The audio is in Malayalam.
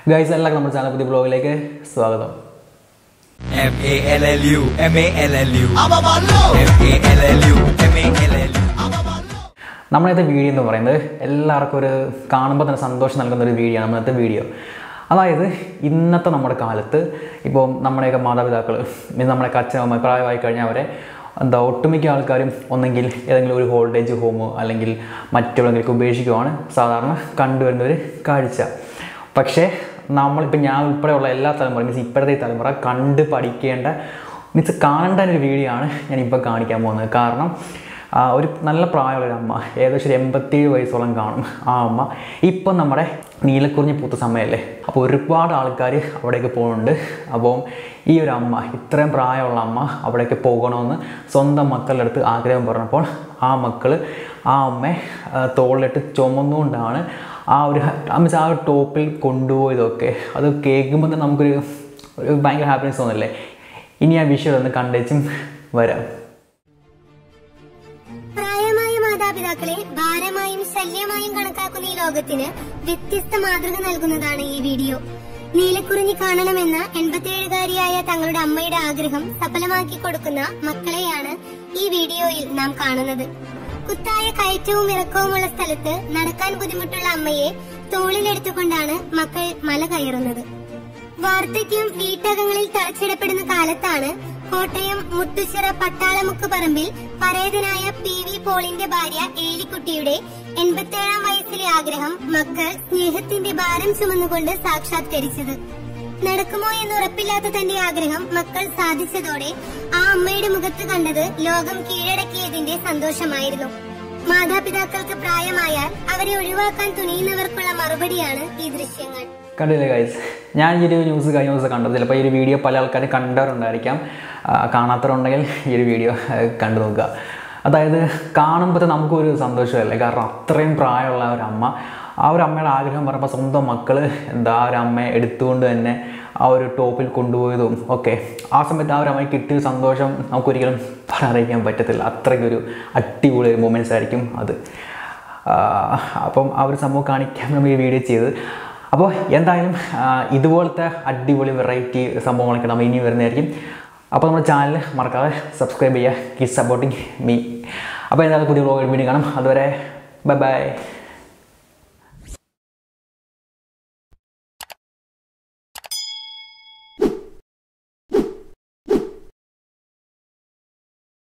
ഗൈസ് എല്ലാവർക്കും നമ്മുടെ ചാനൽ പുതിയ ബ്ലോഗിലേക്ക് സ്വാഗതം M A L L U M A L L U M A L L U M A L L U നമ്മളത്തെ വീഡിയോ എന്ന് പറയുന്നത് എല്ലാവർക്കും ഒരു കാണുമ്പോൾ തന്നെ സന്തോഷം നൽകുന്ന ഒരു വീഡിയോ ആണ് നമ്മളത്തെ വീഡിയോ അതായത് ഇന്നത്തെ നമ്മുടെ കാലത്ത് ഇപ്പോൾ നമ്മുടെയൊക്കെ മാതാപിതാക്കൾ മീൻസ് നമ്മുടെയൊക്കെ അച്ഛനമ്മ പ്രായമായി കഴിഞ്ഞാൽ അവരെ എന്താ ഒട്ടുമിക്ക ആൾക്കാരും ഒന്നെങ്കിൽ ഏതെങ്കിലും ഒരു ഹോൾഡേജ് ഹോമോ അല്ലെങ്കിൽ മറ്റെവിടെയെങ്കിലും ഉപേക്ഷിക്കുവാണ് സാധാരണ കണ്ടുവരുന്ന ഒരു കാഴ്ച പക്ഷേ നമ്മളിപ്പോൾ ഞാൻ ഉൾപ്പെടെയുള്ള എല്ലാ തലമുറ മീൻസ് ഇപ്പോഴത്തെ ഈ തലമുറ കണ്ട് പഠിക്കേണ്ട മീൻസ് കാണേണ്ട ഒരു വീഡിയോ ആണ് ഞാനിപ്പോൾ കാണിക്കാൻ പോകുന്നത് കാരണം ആ, ഒരു നല്ല പ്രായമുള്ള ഒരു അമ്മ ഏകദേശം ഒരു എൺപത്തേഴ് വയസ്സോളം കാണും ആ അമ്മ ഇപ്പം നമ്മുടെ നീലക്കുറിഞ്ഞി പൂത്ത സമയമല്ലേ അപ്പോൾ ഒരുപാട് ആൾക്കാർ അവിടേക്ക് പോകുന്നുണ്ട് അപ്പോൾ ഈ ഒരു അമ്മ ഇത്രയും പ്രായമുള്ള അമ്മ അവിടേക്ക് പോകണമെന്ന് സ്വന്തം മക്കളുടെ അടുത്ത് ആഗ്രഹം പറഞ്ഞപ്പോൾ ആ മക്കൾ ആ അമ്മയെ ആ, തോളിലിട്ട് ചുമന്നുകൊണ്ടാണ് ആ ഒരു മീൻസ് ആ ഒരു ടോപ്പിൽ കൊണ്ടുപോയതൊക്കെ അത് കേൾക്കുമ്പോൾ തന്നെ നമുക്കൊരു ഒരു ഭയങ്കര ഹാപ്പിനെസ് തോന്നില്ലേ ഇനി ആ വിഷയം ഒന്ന് കണ്ടേച്ചും വരാം പ്രായമായ മാതാപിതാക്കളെ ഭാരമായും ശല്യമായും കണക്കാക്കുന്ന ഈ ലോകത്തിന് വ്യത്യസ്ത മാതൃക നൽകുന്നതാണ് ഈ വീഡിയോ നീലക്കുറിഞ്ഞി കാണണമെന്ന എൺപത്തിയേഴുകാരിയായ തങ്ങളുടെ അമ്മയുടെ ആഗ്രഹം സഫലമാക്കി കൊടുക്കുന്ന മക്കളെയാണ് ഈ വീഡിയോയിൽ നാം കാണുന്നത് കുത്തായ കയറ്റവും ഇറക്കവുമുള്ള സ്ഥലത്ത് നടക്കാൻ ബുദ്ധിമുട്ടുള്ള അമ്മയെ തോളിലെടുത്തുകൊണ്ടാണ് മക്കൾ മല കയറുന്നത് വാർദ്ധക്യം വീട്ടകങ്ങളിൽ തളച്ചിടപ്പെടുന്ന കാലത്താണ് കോട്ടയം മുട്ടുച്ചിറ പട്ടാളമുക്ക് പറമ്പിൽ പരേതനായ പി വി പോളിന്റെ ഭാര്യ ഏലിക്കുട്ടിയുടെ എൺപത്തേഴാം വയസ്സിലെ ആഗ്രഹം മക്കൾ സ്നേഹത്തിന്റെ ഭാരം ചുമന്നുകൊണ്ട് സാക്ഷാത്കരിച്ചത് നടക്കുമോ എന്ന് ഉറപ്പില്ലാത്ത തന്റെ ആഗ്രഹം മക്കൾ സാധിച്ചതോടെ ആ അമ്മയുടെ മുഖത്ത് കണ്ടത് ലോകം കീഴടക്കിയതിന്റെ സന്തോഷമായിരുന്നു മാതാപിതാക്കൾക്ക് പ്രായമായാൽ അവരെ ഒഴിവാക്കാൻ തുനിയുന്നവർക്കുള്ള മറുപടിയാണ് ഈ ദൃശ്യങ്ങൾ കണ്ടില്ലേ ഗൈസ് ഞാൻ ഈ ഒരു ന്യൂസ് കഴിഞ്ഞ ദിവസം കണ്ടത് ചിലപ്പോൾ ഈ ഒരു വീഡിയോ പല ആൾക്കാരും കണ്ടവരുണ്ടായിരിക്കാം ആ, കാണാത്തവരുണ്ടെങ്കിൽ ഈ ഒരു വീഡിയോ ആ, കണ്ടു നോക്കുക അതായത് കാണുമ്പോൾ നമുക്കൊരു സന്തോഷമല്ലേ കാരണം അത്രയും പ്രായമുള്ള ഒരു അമ്മ ആ ഒരു അമ്മയുടെ ആഗ്രഹം പറഞ്ഞപ്പോൾ സ്വന്തം മക്കൾ എന്താ ആ ഒരു അമ്മയെ എടുത്തുകൊണ്ട് തന്നെ ആ ഒരു ടോപ്പിൽ കൊണ്ടുപോയതും ഒക്കെ ആ സമയത്ത് ആ ഒരു അമ്മയ്ക്ക് കിട്ടിയ സന്തോഷം നമുക്കൊരിക്കലും പറയാതിരിക്കാൻ പറ്റത്തില്ല അത്രയ്ക്കൊരു അടിപൊളി മൊമെൻറ്റ്സ് ആയിരിക്കും അത് ആ, അപ്പം ആ ഒരു സംഭവം കാണിക്കാൻ നമ്മൾ ഈ വീഡിയോ ചെയ്തത് അപ്പോൾ എന്തായാലും ആ, ഇതുപോലത്തെ അടിപൊളി വെറൈറ്റി സംഭവങ്ങളൊക്കെ നമ്മൾ ഇനി വരുന്നതായിരിക്കും അപ്പോൾ നമ്മുടെ ചാനൽ മറക്കാതെ സബ്സ്ക്രൈബ് ചെയ്യുക കീപ് സപ്പോർട്ടിങ് മീ അപ്പോൾ എന്തായാലും പുതിയ വ്ളോഗ് വീഡിയോ കാണാം അതുവരെ ബൈ ബൈ